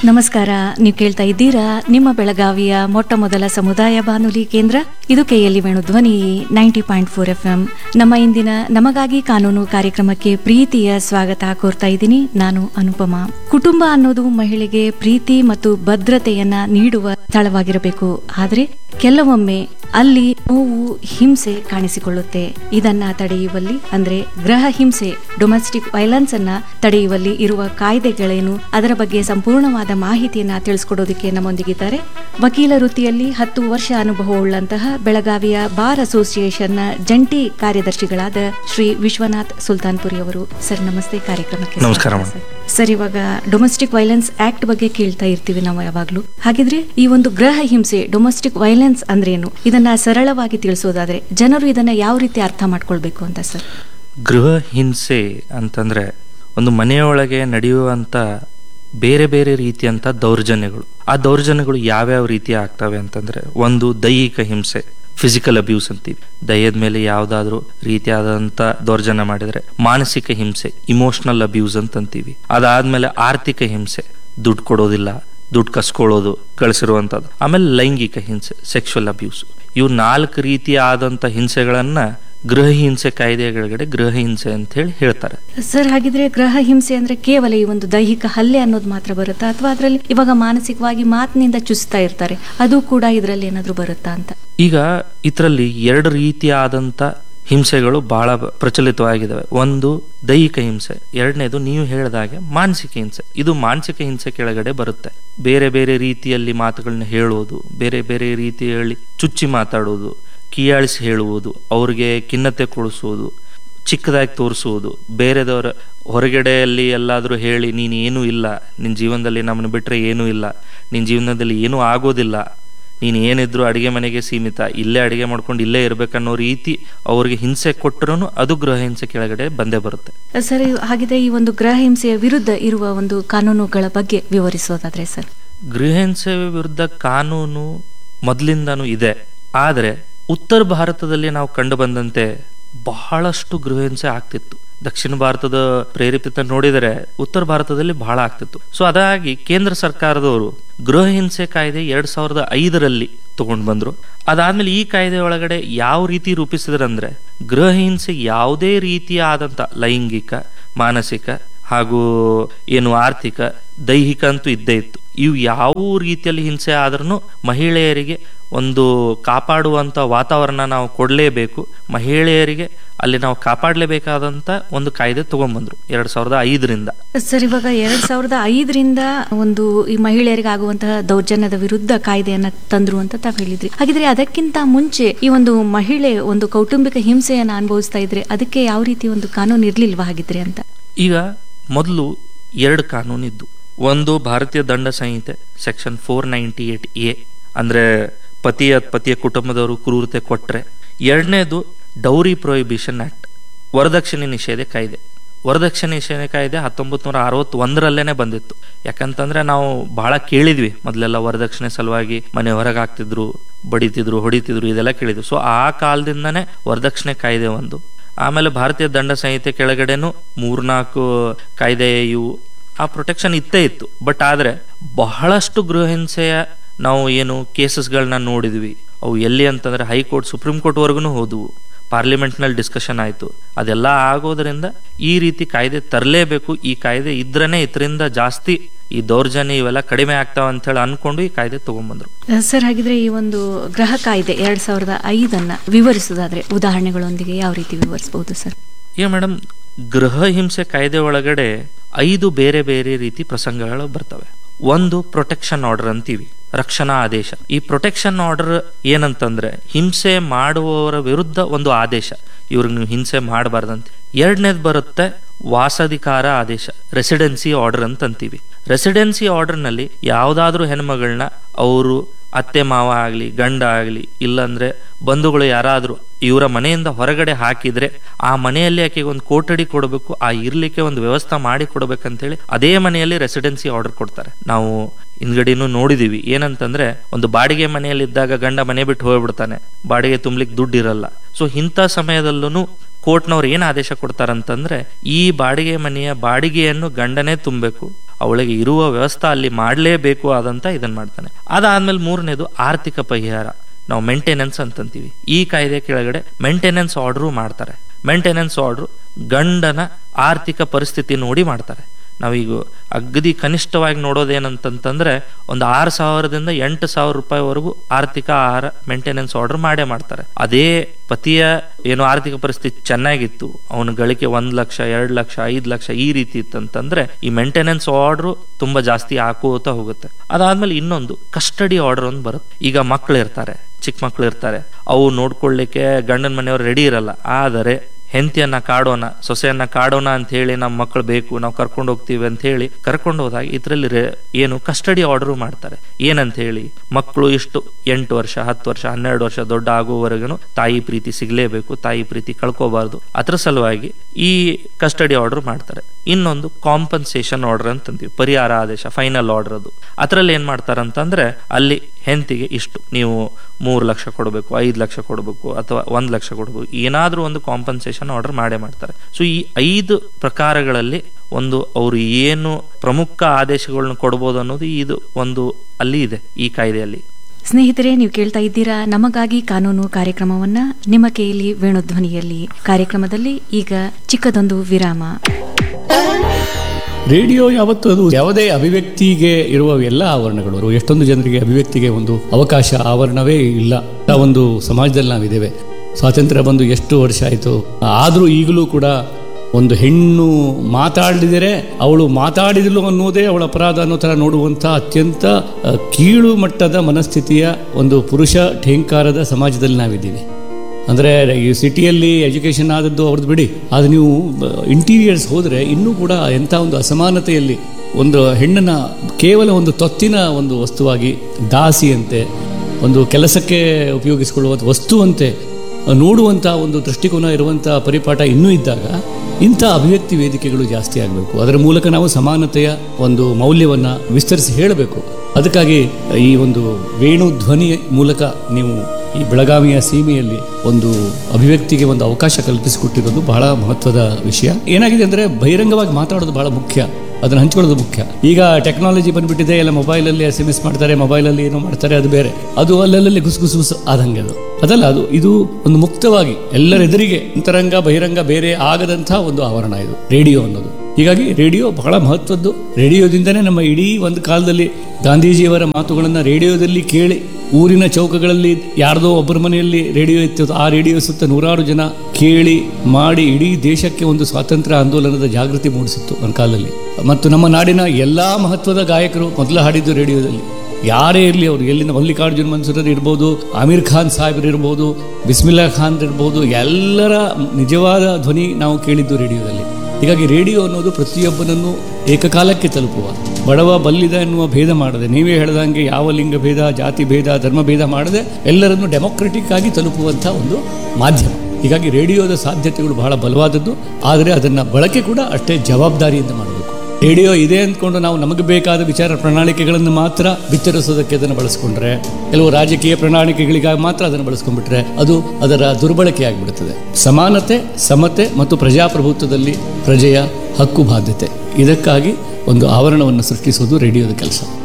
ನಮಸ್ಕಾರ ನೀವು ಕೇಳ್ತಾ ಇದ್ದೀರಾ ನಿಮ್ಮ ಬೆಳಗಾವಿಯ ಮೊಟ್ಟ ಮೊದಲ ಸಮುದಾಯ ಬಾನುಲಿ ಕೇಂದ್ರ ಇದು KLE Venu Dhwani ninety point four F M ನಮ್ಮ ಇಂದಿನ ನಮಗಾಗಿ ಕಾನೂನು ಕಾರ್ಯಕ್ರಮಕ್ಕೆ ಪ್ರೀತಿಯ ಸ್ವಾಗತ ಕೋರ್ತಾ ಇದ್ದೀನಿ ನಾನು ಅನುಪಮ ಕುಟುಂಬ ಅನ್ನೋದು ಮಹಿಳೆಗೆ ಪ್ರೀತಿ ಮತ್ತು ಭದ್ರತೆಯನ್ನ ನೀಡುವ ಸ್ಥಳವಾಗಿರಬೇಕು ಆದ್ರೆ ಕೆಲವೊಮ್ಮೆ ಅಲ್ಲಿ ನೋವು ಹಿಂಸೆ ಕಾಣಿಸಿಕೊಳ್ಳುತ್ತೆ ಇದನ್ನ ತಡೆಯುವಲ್ಲಿ ಅಂದ್ರೆ ಗೃಹ ಹಿಂಸೆ ಡೊಮೆಸ್ಟಿಕ್ ವೈಲೆನ್ಸ್ ಅನ್ನ ತಡೆಯುವಲ್ಲಿ ಇರುವ ಕಾಯ್ದೆಗಳೇನು ಅದರ ಬಗ್ಗೆ ಸಂಪೂರ್ಣವಾದ ಮಾಹಿತಿಯನ್ನ ತಿಳಿಸ್ಕೊಡೋದಕ್ಕೆ ನಮ್ಮೊಂದಿಗಿದ್ದಾರೆ ವಕೀಲ ವೃತ್ತಿಯಲ್ಲಿ ಹತ್ತು ವರ್ಷ ಅನುಭವವುಳ್ಳಂತಹ ಬೆಳಗಾವಿಯ ಬಾರ್ ಅಸೋಸಿಯೇಷನ್ನ ಜಂಟಿ ಕಾರ್ಯದರ್ಶಿಗಳಾದ ಶ್ರೀ ವಿಶ್ವನಾಥ್ ಸುಲ್ತಾನ್ಪುರಿ ಅವರು ಸರ್ ನಮಸ್ತೆ ಕಾರ್ಯಕ್ರಮಕ್ಕೆ ನಮಸ್ಕಾರ ಸ್ವಾಗತ ಮೇಡಮ್. ಸರ್. ಸರ್ ಇವಾಗ ಡೊಮೆಸ್ಟಿಕ್ ವೈಲೆನ್ಸ್ ಆಕ್ಟ್ ಬಗ್ಗೆ ಕೇಳ್ತಾ ಇರ್ತೀವಿ ನಾವು ಯಾವಾಗ್ಲೂ ಹಾಗಿದ್ರೆ ಈ ಒಂದು ಗೃಹ ಹಿಂಸೆ ಡೊಮೆಸ್ಟಿಕ್ ವೈಲೆನ್ಸ್ ಅಂದ್ರೇನು ಇದನ್ನ ಸರಳವಾಗಿ ತಿಳಿಸೋದಾದ್ರೆ ಜನರು ಇದನ್ನ ಯಾವ ರೀತಿ ಅರ್ಥ ಮಾಡ್ಕೊಳ್ಬೇಕು ಅಂತ ಸರ್ ಗೃಹ ಹಿಂಸೆ ಅಂತಂದ್ರೆ ಒಂದು ಮನೆಯೊಳಗೆ ನಡೆಯುವಂತ ಬೇರೆ ಬೇರೆ ರೀತಿಯಂತ ದೌರ್ಜನ್ಯಗಳು ಆ ದೌರ್ಜನ್ಯಗಳು ಯಾವ್ಯಾವ ರೀತಿ ಆಗ್ತವೆ ಅಂತಂದ್ರೆ ಒಂದು ದೈಹಿಕ ಹಿಂಸೆ ಫಿಸಿಕಲ್ ಅಬ್ಯೂಸ್ ಅಂತೀವಿ ದಯದ ಮೇಲೆ ಯಾವ್ದಾದ್ರು ರೀತಿಯಾದಂತ ದೌರ್ಜನ್ಯ ಮಾಡಿದ್ರೆ ಮಾನಸಿಕ ಹಿಂಸೆ ಇಮೋಷನಲ್ ಅಬ್ಯೂಸ್ ಅಂತ ಅಂತೀವಿ ಅದಾದ್ಮೇಲೆ ಆರ್ಥಿಕ ಹಿಂಸೆ ದುಡ್ಡು ಕೊಡೋದಿಲ್ಲ ದುಡ್ಡು ಕಸ್ಕೊಳ್ಳೋದು ಕಳಿಸಿರುವಂಥದ್ದು ಆಮೇಲೆ ಲೈಂಗಿಕ ಹಿಂಸೆ ಸೆಕ್ಷುವಲ್ ಅಬ್ಯೂಸ್ ಇವು ನಾಲ್ಕು ರೀತಿಯಾದಂಥ ಹಿಂಸೆಗಳನ್ನ ಗೃಹ ಹಿಂಸೆ ಕಾಯ್ದೆಗಳಗಡೆ ಗೃಹ ಹಿಂಸೆ ಅಂತ ಹೇಳಿ ಹೇಳ್ತಾರೆ ಸರ್ ಹಾಗಿದ್ರೆ ಗೃಹ ಹಿಂಸೆ ಅಂದ್ರೆ ಕೇವಲ ಈ ಒಂದು ದೈಹಿಕ ಹಲ್ಲೆ ಅನ್ನೋದು ಮಾತ್ರ ಬರುತ್ತಾ ಅಥವಾ ಅದರಲ್ಲಿ ಇವಾಗ ಮಾನಸಿಕವಾಗಿ ಮಾತಿನಿಂದ ಚುಸ್ತಾ ಇರ್ತಾರೆ ಅದು ಕೂಡ ಇದರಲ್ಲಿ ಏನಾದ್ರೂ ಬರುತ್ತಾ ಅಂತ ಈಗ ಇದರಲ್ಲಿ ಎರಡು ರೀತಿಯಾದಂಥ ಹಿಂಸೆಗಳು ಬಹಳ ಪ್ರಚಲಿತವಾಗಿದ್ದಾವೆ ಒಂದು ದೈಹಿಕ ಹಿಂಸೆ ಎರಡನೇದು ನೀವು ಹೇಳಿದಾಗೆ ಮಾನಸಿಕ ಹಿಂಸೆ ಇದು ಮಾನಸಿಕ ಹಿಂಸೆ ಕೆಳಗಡೆ ಬರುತ್ತೆ ಬೇರೆ ಬೇರೆ ರೀತಿಯಲ್ಲಿ ಮಾತುಗಳನ್ನ ಹೇಳುವುದು ಬೇರೆ ಬೇರೆ ರೀತಿಯಲ್ಲಿ ಚುಚ್ಚಿ ಮಾತಾಡುವುದು ಕೀಯಾಳಿಸಿ ಹೇಳುವುದು ಅವ್ರಿಗೆ ಖಿನ್ನತೆ ಕೊಡಿಸುವುದು ಚಿಕ್ಕದಾಗಿ ತೋರಿಸುವುದು ಬೇರೆದವರ ಹೊರಗಡೆಯಲ್ಲಿ ಎಲ್ಲಾದರೂ ಹೇಳಿ ನೀನು ಏನೂ ಇಲ್ಲ ನಿನ್ನ ಜೀವನದಲ್ಲಿ ನಮ್ಮನ್ನು ಬಿಟ್ಟರೆ ಏನೂ ಇಲ್ಲ ನಿನ್ನ ಜೀವನದಲ್ಲಿ ಏನೂ ಆಗೋದಿಲ್ಲ ನೀನು ಏನಿದ್ರು ಅಡಿಗೆ ಮನೆಗೆ ಸೀಮಿತ ಇಲ್ಲೇ ಅಡಿಗೆ ಮಾಡ್ಕೊಂಡು ಇಲ್ಲೇ ಇರ್ಬೇಕನ್ನೋ ರೀತಿ ಅವ್ರಿಗೆ ಹಿಂಸೆ ಕೊಟ್ಟರು ಅದು ಗೃಹ ಹಿಂಸೆ ಕೆಳಗಡೆ ಬಂದೇ ಬರುತ್ತೆ ಸರ್ ಇವ್- ಹಾಗಿದ್ರೆ ಈ ಒಂದು ಗೃಹ ಹಿಂಸೆಯ ವಿರುದ್ಧ ಇರುವ ಒಂದು ಕಾನೂನುಗಳ ಬಗ್ಗೆ ವಿವರಿಸೋದಾದ್ರೆ ಸರ್ ಗೃಹ ಹಿಂಸೆ ವಿರುದ್ಧ ಕಾನೂನು ಮೊದಲಿಂದನೂ ಇದೆ ಆದರೆ ಉತ್ತರ ಭಾರತದಲ್ಲಿ ನಾವು ಕಂಡು ಬಂದಂತೆ ಬಹಳಷ್ಟು ಗೃಹ ಹಿಂಸೆ ಆಗ್ತಿತ್ತು ದಕ್ಷಿಣ ಭಾರತದ ಪ್ರೇರೇಪಿತ ನೋಡಿದರೆ ಉತ್ತರ ಭಾರತದಲ್ಲಿ ಬಹಳ ಆಗ್ತಿತ್ತು ಸೊ ಅದಾಗಿ ಕೇಂದ್ರ ಸರ್ಕಾರದವರು ಗೃಹ ಹಿಂಸೆ ಕಾಯ್ದೆ ಎರಡ್ ಸಾವಿರದ ಐದರಲ್ಲಿ ತಗೊಂಡು ಬಂದ್ರು ಅದಾದ್ಮೇಲೆ ಈ ಕಾಯ್ದೆ ಒಳಗಡೆ ಯಾವ ರೀತಿ ರೂಪಿಸಿದ್ರಂದ್ರೆ ಗೃಹ ಹಿಂಸೆ ಯಾವುದೇ ರೀತಿಯಾದಂತ ಲೈಂಗಿಕ ಮಾನಸಿಕ ಹಾಗೂ ಏನು ಆರ್ಥಿಕ ದೈಹಿಕ ಅಂತೂ ಇದ್ದೇ ಇತ್ತು ಇವು ಯಾವ ರೀತಿಯಲ್ಲಿ ಹಿಂಸೆ ಆದ್ರೂ ಮಹಿಳೆಯರಿಗೆ ಒಂದು ಕಾಪಾಡುವಂತ ವಾತಾವರಣ ನಾವು ಕೊಡಲೇಬೇಕು ಮಹಿಳೆಯರಿಗೆ ಅಲ್ಲಿ ನಾವು ಕಾಪಾಡಲೇಬೇಕಾದಂತ ಒಂದು ಕಾಯ್ದೆ ತಗೊಂಡ್ಬಂದ್ರು ಎರಡ್ ಸಾವಿರದ ಐದರಿಂದ ಸರ್ ಇವಾಗ ಎರಡ್ ಸಾವಿರದ ಐದರಿಂದ ಒಂದು ಈ ಮಹಿಳೆಯರಿಗೆ ಆಗುವಂತಹ ದೌರ್ಜನ್ಯದ ವಿರುದ್ಧ ಕಾಯ್ದೆಯನ್ನ ತಂದ್ರು ಅಂತ ತಾವ್ ಹೇಳಿದ್ರಿ ಹಾಗಿದ್ರೆ ಅದಕ್ಕಿಂತ ಮುಂಚೆ ಈ ಒಂದು ಮಹಿಳೆ ಒಂದು ಕೌಟುಂಬಿಕ ಹಿಂಸೆಯನ್ನ ಅನುಭವಿಸ್ತಾ ಇದ್ರೆ ಅದಕ್ಕೆ ಯಾವ ರೀತಿ ಒಂದು ಕಾನೂನು ಇರ್ಲಿಲ್ವಾ ಹಾಗಿದ್ರೆ ಅಂತ ಈಗ ಮೊದಲು ಎರಡು ಕಾನೂನು ಇದ್ದು ಒಂದು ಭಾರತೀಯ ದಂಡ ಸಂಹಿತೆ section four ninety eight A ಅಂದ್ರೆ ಪತಿಯ ಪತಿಯ ಕುಟುಂಬದವರು ಕ್ರೂರತೆ ಕೊಟ್ರೆ ಎರಡನೇದು ಡೌರಿ ಪ್ರೊಹಿಬಿಷನ್ ಆಕ್ಟ್ ವರದಕ್ಷಿಣೆ ನಿಷೇಧ ಕಾಯ್ದೆ ವರದಕ್ಷಿಣೆ ನಿಷೇಧ ಕಾಯ್ದೆ ಹತ್ತೊಂಬತ್ತು ನೂರ ಅರವತ್ತೊಂದರಲ್ಲೇನೆ ಬಂದಿತ್ತು ಯಾಕಂತಂದ್ರೆ ನಾವು ಬಹಳ ಕೇಳಿದ್ವಿ ಮೊದಲೆಲ್ಲ ವರದಕ್ಷಿಣೆ ಸಲುವಾಗಿ ಮನೆ ಹೊರಗೆ ಹಾಕ್ತಿದ್ರು ಬಡಿತಿದ್ರು ಹೊಡಿತಿದ್ರು ಇದೆಲ್ಲ ಕೇಳಿದ್ವಿ ಸೊ ಆ ಕಾಲದಿಂದನೇ ವರದಕ್ಷಿಣೆ ಕಾಯ್ದೆ ಒಂದು ಆಮೇಲೆ ಭಾರತೀಯ ದಂಡ ಸಂಹಿತೆ ಕೆಳಗಡೆನು ಮೂರ್ನಾಲ್ಕು ಕಾಯ್ದೆ ಇವು ಆ ಪ್ರೊಟೆಕ್ಷನ್ ಇತ್ತೇ ಇತ್ತು ಬಟ್ ಆದ್ರೆ ಬಹಳಷ್ಟು ಗೃಹ ಹಿಂಸೆಯ ನಾವು ಏನು ಕೇಸಸ್ಗಳನ್ನ ನೋಡಿದ್ವಿ ಅವು ಎಲ್ಲಿ ಅಂತಂದ್ರೆ ಹೈಕೋರ್ಟ್ ಸುಪ್ರೀಂ ಕೋರ್ಟ್ ವರ್ಗುನು ಹೋದವು ಪಾರ್ಲಿಮೆಂಟ್ ನಲ್ಲಿ ಡಿಸ್ಕಷನ್ ಆಯ್ತು ಅದೆಲ್ಲ ಆಗೋದ್ರಿಂದ ಈ ರೀತಿ ಕಾಯ್ದೆ ತರಲೇಬೇಕು ಈ ಕಾಯ್ದೆ ಇದ್ರನೇ ಇದರಿಂದ ಜಾಸ್ತಿ ಈ ದೌರ್ಜನ್ಯ ಇವೆಲ್ಲ ಕಡಿಮೆ ಆಗ್ತಾವ ಅಂತ ಹೇಳಿ ಅನ್ಕೊಂಡು ಈ ಕಾಯ್ದೆ ತಗೊಂಡ್ಬಂದ್ರು ಸರ್ ಹಾಗಿದ್ರೆ ಈ ಒಂದು ಗೃಹ ಕಾಯ್ದೆ ಎರಡ್ ಸಾವಿರದ ಐದನ್ನ ವಿವರಿಸೋದಾದ್ರೆ ಉದಾಹರಣೆಗಳೊಂದಿಗೆ ಯಾವ ರೀತಿ ವಿವರಿಸಬಹುದು ಸರ್ ಈಗ ಮೇಡಮ್ ಗೃಹ ಹಿಂಸೆ ಕಾಯ್ದೆ ಒಳಗಡೆ ಐದು ಬೇರೆ ಬೇರೆ ರೀತಿ ಪ್ರಸಂಗಗಳು ಬರ್ತವೆ ಒಂದು ಪ್ರೊಟೆಕ್ಷನ್ ಆರ್ಡರ್ ಅಂತೀವಿ ರಕ್ಷಣಾ ಆದೇಶ ಈ ಪ್ರೊಟೆಕ್ಷನ್ ಆರ್ಡರ್ ಏನಂತಂದ್ರೆ ಹಿಂಸೆ ಮಾಡುವವರ ವಿರುದ್ಧ ಒಂದು ಆದೇಶ ಇವ್ರಿಗೆ ನೀವು ಹಿಂಸೆ ಮಾಡಬಾರ್ದಂತ ಎರಡನೇದು ಬರುತ್ತೆ ವಾಸಾಧಿಕಾರ ಆದೇಶ ರೆಸಿಡೆನ್ಸಿ ಆರ್ಡರ್ ಅಂತ ಅಂತೀವಿ ರೆಸಿಡೆನ್ಸಿ ಆರ್ಡರ್ ನಲ್ಲಿ ಯಾವ್ದಾದ್ರೂ ಹೆಣ್ಮಗಳನ್ನ ಅವರು ಅತ್ತೆ ಮಾವ ಆಗ್ಲಿ ಗಂಡ ಆಗ್ಲಿ ಇಲ್ಲಂದ್ರೆ ಬಂಧುಗಳು ಯಾರಾದ್ರೂ ಇವರ ಮನೆಯಿಂದ ಹೊರಗಡೆ ಹಾಕಿದ್ರೆ ಆ ಮನೆಯಲ್ಲಿ ಆಕೆಗೆ ಒಂದು ಕೋಟಡಿ ಕೊಡಬೇಕು ಆ ಇರ್ಲಿಕ್ಕೆ ಒಂದು ವ್ಯವಸ್ಥೆ ಮಾಡಿ ಕೊಡ್ಬೇಕಂತೇಳಿ ಅದೇ ಮನೆಯಲ್ಲಿ ರೆಸಿಡೆನ್ಸಿ ಆರ್ಡರ್ ಕೊಡ್ತಾರೆ ನಾವು ಹಿಂದ್ಗಡೆನೂ ನೋಡಿದೀವಿ ಏನಂತಂದ್ರೆ ಒಂದು ಬಾಡಿಗೆ ಮನೆಯಲ್ಲಿ ಇದ್ದಾಗ ಗಂಡ ಮನೆ ಬಿಟ್ಟು ಹೋಗ್ಬಿಡ್ತಾನೆ ಬಾಡಿಗೆ ತುಂಬ್ಲಿಕ್ಕೆ ದುಡ್ಡು ಇರಲ್ಲ ಸೊ ಇಂಥ ಸಮಯದಲ್ಲೂ ಕೋರ್ಟ್ನವ್ರು ಏನ್ ಆದೇಶ ಕೊಡ್ತಾರಂತಂದ್ರೆ ಈ ಬಾಡಿಗೆ ಮನೆಯ ಬಾಡಿಗೆಯನ್ನು ಗಂಡನೇ ತುಂಬಬೇಕು ಅವಳಿಗೆ ಇರುವ ವ್ಯವಸ್ಥೆ ಅಲ್ಲಿ ಮಾಡಲೇಬೇಕು ಆದಂತ ಇದನ್ನ ಮಾಡ್ತಾನೆ ಅದಾದ್ಮೇಲೆ ಮೂರನೇದು ಆರ್ಥಿಕ ಪರಿಹಾರ ನಾವು ಮೇಂಟೆನೆನ್ಸ್ ಅಂತಂತೀವಿ ಈ ಕಾಯ್ದೆ ಕೆಳಗಡೆ ಮೇಂಟೆನೆನ್ಸ್ ಆರ್ಡರು ಮಾಡ್ತಾರೆ ಮೇಂಟೆನೆನ್ಸ್ ಆರ್ಡರ್ ಗಂಡನ ಆರ್ಥಿಕ ಪರಿಸ್ಥಿತಿ ನೋಡಿ ಮಾಡ್ತಾರೆ ನಾವೀಗ ಅಗದಿ ಕನಿಷ್ಠವಾಗಿ ನೋಡೋದೇನಂತಂತಂದ್ರೆ ಒಂದು ಆರು ಸಾವಿರದಿಂದ ಎಂಟು ಸಾವಿರ ರೂಪಾಯಿವರೆಗೂ ಆರ್ಥಿಕ ಆಹಾರ ಮೇಂಟೆನೆನ್ಸ್ ಆರ್ಡರ್ ಮಾಡೇ ಮಾಡ್ತಾರೆ ಅದೇ ಪತಿಯ ಏನು ಆರ್ಥಿಕ ಪರಿಸ್ಥಿತಿ ಚೆನ್ನಾಗಿತ್ತು ಅವನ ಗಳಿಕೆ ಒಂದ್ ಲಕ್ಷ ಎರಡ್ ಲಕ್ಷ ಐದ್ ಲಕ್ಷ ಈ ರೀತಿ ಇತ್ತಂತಂದ್ರೆ ಈ ಮೇಂಟೆನೆನ್ಸ್ ಆರ್ಡರ್ ತುಂಬಾ ಜಾಸ್ತಿ ಹಾಕೋತಾ ಹೋಗುತ್ತೆ ಅದಾದ್ಮೇಲೆ ಇನ್ನೊಂದು ಕಸ್ಟಡಿ ಆರ್ಡರ್ ಒಂದು ಬರುತ್ತೆ ಈಗ ಮಕ್ಳು ಇರ್ತಾರೆ ಚಿಕ್ಕ ಮಕ್ಳು ಇರ್ತಾರೆ ಅವು ನೋಡ್ಕೊಳ್ಳಿಕ್ಕೆ ಗಂಡನ ಮನೆಯವರು ರೆಡಿ ಇರಲ್ಲ ಆದರೆ ಹೆಂಡತಿಯನ್ನ ಕಾಡೋಣ ಸೊಸೆಯನ್ನ ಕಾಡೋಣ ಅಂತ ಹೇಳಿ ನಮ್ಮ ಮಕ್ಕಳು ಬೇಕು ನಾವು ಕರ್ಕೊಂಡು ಹೋಗ್ತೀವಿ ಅಂತ ಹೇಳಿ ಕರ್ಕೊಂಡು ಹೋದಾಗ ಇದರಲ್ಲಿ ಏನು ಕಸ್ಟಡಿ ಆರ್ಡರ್ ಮಾಡ್ತಾರೆ ಏನಂತ ಹೇಳಿ ಮಕ್ಕಳು ಇಷ್ಟು ಎಂಟು ವರ್ಷ ಹತ್ತು ವರ್ಷ ಹನ್ನೆರಡು ವರ್ಷ ದೊಡ್ಡ ಆಗುವವರೆಗೂ ತಾಯಿ ಪ್ರೀತಿ ಸಿಗಲೇಬೇಕು ತಾಯಿ ಪ್ರೀತಿ ಕಳ್ಕೋಬಾರ್ದು ಅದ್ರ ಸಲುವಾಗಿ ಈ ಕಸ್ಟಡಿ ಆರ್ಡರ್ ಮಾಡ್ತಾರೆ ಇನ್ನೊಂದು ಕಾಂಪನ್ಸೇಷನ್ ಆರ್ಡರ್ ಅಂತಂತೀವಿ ಪರಿಹಾರ ಆದೇಶ ಫೈನಲ್ ಆರ್ಡರ್ ಅದು ಅದರಲ್ಲಿ ಏನ್ ಮಾಡ್ತಾರಂತಂದ್ರೆ ಅಲ್ಲಿ ಹೆಂತಿಗೆ ಇಷ್ಟು ನೀವು ಮೂರು ಲಕ್ಷ ಕೊಡಬೇಕು ಐದು ಲಕ್ಷ ಕೊಡಬೇಕು ಅಥವಾ ಒಂದ್ ಲಕ್ಷ ಕೊಡಬೇಕು ಏನಾದ್ರೂ ಒಂದು ಕಾಂಪನ್ಸೇಷನ್ ಆರ್ಡರ್ ಮಾಡೇ ಮಾಡ್ತಾರೆ ಸೊ ಈ ಐದು ಪ್ರಕಾರಗಳಲ್ಲಿ ಒಂದು ಅವರು ಏನು ಪ್ರಮುಖ ಆದೇಶಗಳನ್ನ ಕೊಡಬಹುದು ಅನ್ನೋದು ಇದು ಒಂದು ಅಲ್ಲಿ ಇದೆ ಈ ಕಾಯ್ದೆಯಲ್ಲಿ ಸ್ನೇಹಿತರೆ ನೀವು ಕೇಳ್ತಾ ಇದ್ದೀರಾ ನಮಗಾಗಿ ಕಾನೂನು ಕಾರ್ಯಕ್ರಮವನ್ನ ನಿಮ್ಮ ಕೈಯಲ್ಲಿ ವೇಣುಧ್ವನಿಯಲ್ಲಿ ಕಾರ್ಯಕ್ರಮದಲ್ಲಿ ಈಗ ಚಿಕ್ಕದೊಂದು ವಿರಾಮ ರೇಡಿಯೋ ಯಾವತ್ತು ಅದು ಯಾವುದೇ ಅಭಿವ್ಯಕ್ತಿಗೆ ಇರುವ ಎಲ್ಲ ಆವರಣಗಳು ಎಷ್ಟೊಂದು ಜನರಿಗೆ ಅಭಿವ್ಯಕ್ತಿಗೆ ಒಂದು ಅವಕಾಶ ಆವರಣವೇ ಇಲ್ಲ ಆ ಒಂದು ಸಮಾಜದಲ್ಲಿ ನಾವಿದ್ದೇವೆ ಸ್ವಾತಂತ್ರ್ಯ ಬಂದು ಎಷ್ಟು ವರ್ಷ ಆಯಿತು ಆದರೂ ಈಗಲೂ ಕೂಡ ಒಂದು ಹೆಣ್ಣು ಮಾತಾಡಿದರೆ ಅವಳು ಮಾತಾಡಿದಳು ಅನ್ನೋದೇ ಅವಳ ಅಪರಾಧ ಅನ್ನೋ ಥರ ನೋಡುವಂಥ ಅತ್ಯಂತ ಆ, ಕೀಳು ಮಟ್ಟದ ಮನಸ್ಥಿತಿಯ ಒಂದು ಪುರುಷ ಠೇಂಕಾರದ ಸಮಾಜದಲ್ಲಿ ನಾವಿದ್ದೀವಿ ಅಂದರೆ ಈ ಸಿಟಿಯಲ್ಲಿ ಎಜುಕೇಷನ್ ಆದದ್ದು ಅವ್ರದ್ದು ಬಿಡಿ ಆದರೆ ನೀವು ಇಂಟೀರಿಯರ್ಸ್ ಹೋದರೆ ಇನ್ನೂ ಕೂಡ ಎಂಥ ಒಂದು ಅಸಮಾನತೆಯಲ್ಲಿ ಒಂದು ಹೆಣ್ಣನ್ನ ಕೇವಲ ಒಂದು ತೊತ್ತಿನ ಒಂದು ವಸ್ತುವಾಗಿ ದಾಸಿಯಂತೆ ಒಂದು ಕೆಲಸಕ್ಕೆ ಉಪಯೋಗಿಸಿಕೊಳ್ಳುವ ವಸ್ತುವಂತೆ ನೋಡುವಂಥ ಒಂದು ದೃಷ್ಟಿಕೋನ ಇರುವಂಥ ಪರಿಪಾಠ ಇನ್ನೂ ಇದ್ದಾಗ ಇಂಥ ಅಭಿವ್ಯಕ್ತಿ ವೇದಿಕೆಗಳು ಜಾಸ್ತಿ ಆಗಬೇಕು ಅದರ ಮೂಲಕ ನಾವು ಸಮಾನತೆಯ ಒಂದು ಮೌಲ್ಯವನ್ನು ವಿಸ್ತರಿಸಿ ಹೇಳಬೇಕು ಅದಕ್ಕಾಗಿ ಈ ಒಂದು ವೇಣು ಧ್ವನಿ ಮೂಲಕ ನೀವು ಈ ಬೆಳಗಾವಿಯ ಸೀಮೆಯಲ್ಲಿ ಒಂದು ಅಭಿವ್ಯಕ್ತಿಗೆ ಒಂದು ಅವಕಾಶ ಕಲ್ಪಿಸಿಕೊಟ್ಟಿರೋದು ಬಹಳ ಮಹತ್ವದ ವಿಷಯ ಏನಾಗಿದೆ ಅಂದರೆ ಬಹಿರಂಗವಾಗಿ ಮಾತಾಡೋದು ಬಹಳ ಮುಖ್ಯ ಅದನ್ನು ಹಂಚ್ಕೊಳ್ಳೋದು ಮುಖ್ಯ ಈಗ ಟೆಕ್ನಾಲಜಿ ಬಂದ್ಬಿಟ್ಟಿದೆ ಎಲ್ಲ ಮೊಬೈಲಲ್ಲಿ ಎಸ್ ಎಮ್ ಎಸ್ ಮಾಡ್ತಾರೆ ಮೊಬೈಲಲ್ಲಿ ಏನೋ ಮಾಡ್ತಾರೆ ಅದು ಬೇರೆ ಅದು ಅಲ್ಲಲ್ಲಿ ಗುಸು ಗುಸು ಗುಸು ಆದಂಗೆ ಅದು ಅದಲ್ಲ ಅದು ಇದು ಒಂದು ಮುಕ್ತವಾಗಿ ಎಲ್ಲರೆದುರಿಗೆ ಅಂತರಂಗ ಬಹಿರಂಗ ಬೇರೆ ಆಗದಂಥ ಒಂದು ಆವರಣ ಇದು ರೇಡಿಯೋ ಅನ್ನೋದು ಹೀಗಾಗಿ ರೇಡಿಯೋ ಬಹಳ ಮಹತ್ವದ್ದು ರೇಡಿಯೋದಿಂದನೇ ನಮ್ಮ ಇಡೀ ಒಂದು ಕಾಲದಲ್ಲಿ ಗಾಂಧೀಜಿಯವರ ಮಾತುಗಳನ್ನು ರೇಡಿಯೋದಲ್ಲಿ ಕೇಳಿ ಊರಿನ ಚೌಕಗಳಲ್ಲಿ ಯಾರ್ದೋ ಒಬ್ಬರ ಮನೆಯಲ್ಲಿ ರೇಡಿಯೋ ಇತ್ತು ಆ ರೇಡಿಯೋ ಸುತ್ತ ನೂರಾರು ಜನ ಕೇಳಿ ಮಾಡಿ ಇಡೀ ದೇಶಕ್ಕೆ ಒಂದು ಸ್ವಾತಂತ್ರ್ಯ ಆಂದೋಲನದ ಜಾಗೃತಿ ಮೂಡಿಸಿತ್ತು ಒಂದು ಕಾಲದಲ್ಲಿ ಮತ್ತು ನಮ್ಮ ನಾಡಿನ ಎಲ್ಲಾ ಮಹತ್ವದ ಗಾಯಕರು ಮೊದಲು ಹಾಡಿದ್ದು ರೇಡಿಯೋದಲ್ಲಿ ಯಾರೇ ಇರಲಿ ಅವರು ಎಲ್ಲಿಂದ ಮಲ್ಲಿಕಾರ್ಜುನ್ ಮನ್ಸೂರರ್ ಇರ್ಬೋದು ಆಮೀರ್ ಖಾನ್ ಸಾಹೇಬ್ರು ಇರ್ಬೋದು ಬಿಸ್ಮಿಲ್ಲಾ ಖಾನ್ ಇರ್ಬೋದು ಎಲ್ಲರ ನಿಜವಾದ ಧ್ವನಿ ನಾವು ಕೇಳಿದ್ದು ರೇಡಿಯೋದಲ್ಲಿ ಹೀಗಾಗಿ ರೇಡಿಯೋ ಅನ್ನೋದು ಪ್ರತಿಯೊಬ್ಬನನ್ನು ಏಕಕಾಲಕ್ಕೆ ತಲುಪುವ ಬಡವ ಬಲ್ಲಿದ ಎನ್ನುವ ಭೇದ ಮಾಡದೆ ನೀವೇ ಹೇಳ್ದಂಗೆ ಯಾವ ಲಿಂಗ ಭೇದ ಜಾತಿ ಭೇದ ಧರ್ಮ ಭೇದ ಮಾಡದೆ ಎಲ್ಲರನ್ನು ಡೆಮೊಕ್ರೆಟಿಕ್ ಆಗಿ ತಲುಪುವಂಥ ಒಂದು ಮಾಧ್ಯಮ ಹೀಗಾಗಿ ರೇಡಿಯೋದ ಸಾಧ್ಯತೆಗಳು ಬಹಳ ಬಲವಾದದ್ದು ಆದರೆ ಅದನ್ನು ಬಳಕೆ ಕೂಡ ಅಷ್ಟೇ ಜವಾಬ್ದಾರಿಯಿಂದ ಮಾಡಬೇಕು ರೇಡಿಯೋ ಇದೆ ಅಂದ್ಕೊಂಡು ನಾವು ನಮಗೆ ಬೇಕಾದ ವಿಚಾರ ಪ್ರಣಾಳಿಕೆಗಳನ್ನು ಮಾತ್ರ ಬಿತ್ತರಿಸೋದಕ್ಕೆ ಅದನ್ನು ಬಳಸ್ಕೊಂಡ್ರೆ ಕೆಲವು ರಾಜಕೀಯ ಪ್ರಣಾಳಿಕೆಗಳಿಗಾಗಿ ಮಾತ್ರ ಅದನ್ನು ಬಳಸ್ಕೊಂಡ್ಬಿಟ್ರೆ ಅದು ಅದರ ದುರ್ಬಳಕೆ ಆಗಿಬಿಡುತ್ತದೆ ಸಮಾನತೆ ಸಮತೆ ಮತ್ತು ಪ್ರಜಾಪ್ರಭುತ್ವದಲ್ಲಿ ಪ್ರಜೆಯ ಹಕ್ಕು ಬಾಧ್ಯತೆ ಇದಕ್ಕಾಗಿ ಒಂದು ಆವರಣವನ್ನು ಸೃಷ್ಟಿಸುವುದು ರೇಡಿಯೋದ ಕೆಲಸ